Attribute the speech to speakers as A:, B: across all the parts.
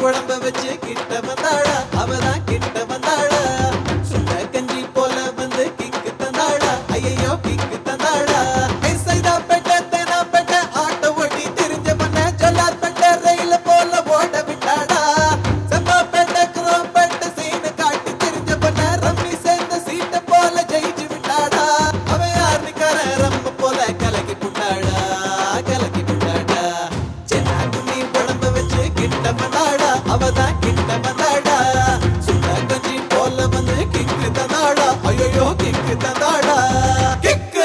A: உடம்ப வச்சு கிட்ட வந்தாளா அவதான் கிட்ட வந்தாளா சுண்ட கஞ்சி போல வந்து கிக்கு தந்தாளா ஐயோ கிக்கு தந்தாளா சைதா பெட்ட தேனா பெட்ட ஆட்ட ஓட்டி திரிஞ்ச பண்ண ஜொல்லார் பெட்ட ரயில போல ஓட விட்டாடா செம்ம பெட்ட குரோம் பெட்ட சீனு காட்டி திரிஞ்ச பண்ண ரம்மி சேர்ந்த சீட்ட போல ஜெயிச்சு விட்டாடா அவன் யாருக்கார ரம்ம போல கலக்கி புட்டாடா கலக்கி புட்டாடா சென்னா கும்மி உடம்ப வச்சு கிட்ட வந்தாடா அவதான் கிட்ட வந்தாடா சுண்டா கஞ்சி போல வந்து கிக்கு தந்தாடா ஐயோ கிக்கு தந்தாடா கிக்கு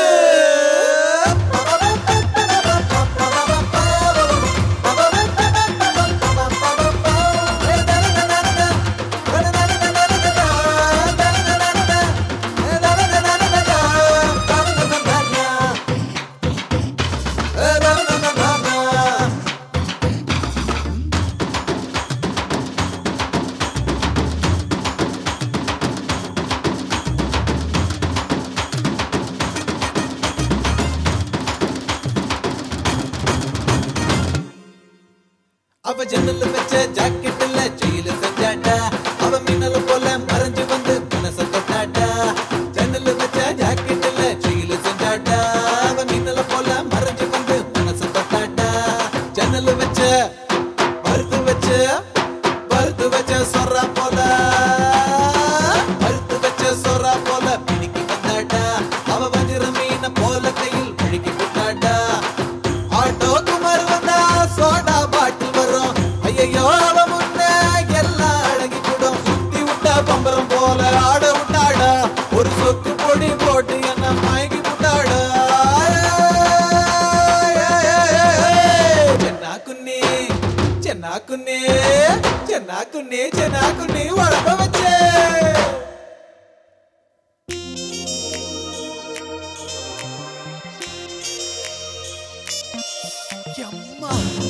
A: அவ ஜன்னல்ல வச்ச ஜாக்கெட்ல ஜெயில செஞ்சாட்டா அவ மின்னல போல மறைஞ்சு வந்து மனச தொட்டாட்டா ஜன்னல்ல வச்ச ஜாக்கெட்ல ஜெயில செஞ்சாட்டா அவ மின்னல போல மறைஞ்சு வந்து மனச தொட்டாட்டா ஜன்னல்ல வச்ச மறுத்து வச்ச மறுத்து வச்ச சொர்ரா போல மறுத்து வச்ச சொர்ரா போல பிடிக்கி வந்தாட்டா அவ வஞ்சிர மீன போல கையில் பிடிக்கி விட்டாட்டா ஆட்டோ குமார் வந்தா சோடா பாட்டில் வரும் ஐயோ அவ முன்ன எல்லாம் அடங்கி கூடும் சுத்தி விட்டா பம்பரம் போல ஆட விட்டாடா ஒரு சொக்கு பொடி போட்டு என்ன மயங்கி விட்டாடா சென்னா குன்னி சென்னா குன்னி சென்னா குன்னி சென்னா குன்னி உடம்ப வச்சே Yamma.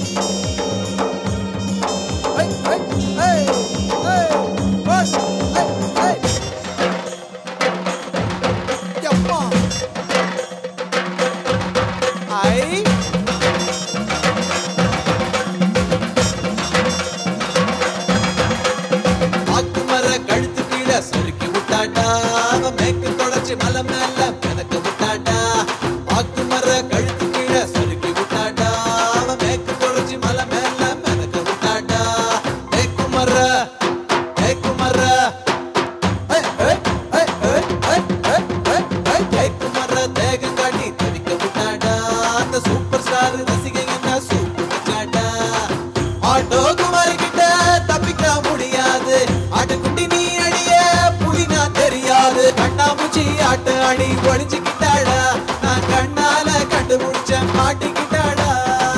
A: Hey, hey, hey, hey, what? Hey, hey. Yamma. Ay. ஆக்குமர கழுத்து கீழே சொருக்கி விட்டாட்டா அவன் மேற்கு தொடர்ச்சி மலை மேல மிதக்க விட்டாட்டா ஆக்குமர கழுத்து கீழே சொருக்கி விட்டாட்டா அவன் மேற்கு தொடர்ச்சி மலை மேல மிதக்க விட்டாட்டா மேக்குமர மேக்குமர ஏய், ஏய், ஏய், ஏய், ஏய், ஏய், ஏய், ஏய், மேக்குமர தேகம் காட்டி தவிக்க விட்டாடா அந்த சூப்பர் ஸ்டார் ரசிகை என்ன சூப்பர் வச்சாட்டா ஆட்டோ குமார் கிட்ட தப்பிக்க முடியாது ஆட்டுக்குட்டி நீ அடிய புலினா தெரியாது கண்ணாமூச்சி ஆட்டு அடி ஒளிஞ்சுக்கிட்டாடா நான் கண்ணால கண்டுபிடிச்ச மாட்டிக்கிட்டாடா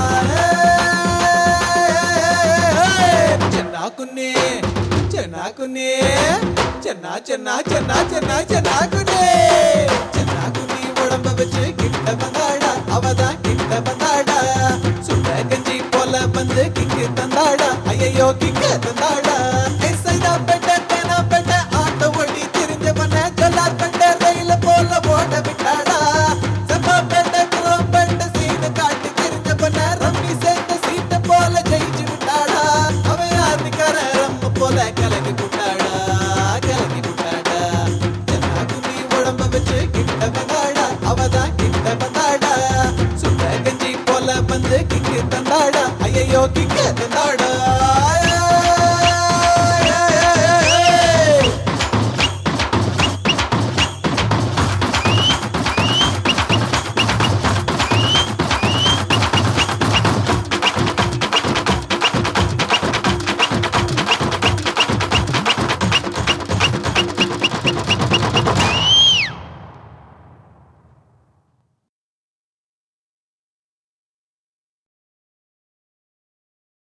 A: சென்னா குன்னே சென்னா குன்னே சென்னா சென்னா சென்னா சென்னா சென்னா குன்னே சென்னா குன்னி உடம்ப வச்சு கிட்ட வந்தாடா அவதான் கிட்ட வந்தாடா சுண்ட கஞ்சி போல வந்து கிக்கு தந்தாடா ஐயோ கிக்கு தந்தாடா சைதா பெட்ட தேனா பெட்ட ஆட்ட ஓட்டி திரிஞ்ச பண்ண ஜொல்லார் பெட்ட ரயில போல ஓட விட்டாடா செம்ம பெட்ட குரோம் பெட்ட சீனு காட்டி திரிஞ்ச பண்ண ரம்மி சேர்ந்த சீட்ட போல ஜெயிச்சு விட்டாடா அவன் யாருக்கார ரம்ம போல கலக்கி விட்டாடா கலக்கி விட்டாடா சென்னா கும்மி உடம்ப வச்சு கிட்ட வந்தாடா அவதான் கிட்ட வந்தாடா சுண்ட கஞ்சி போல வந்து கிக்கு தந்தாடா ஐயோ கிக்கு தந்தாடா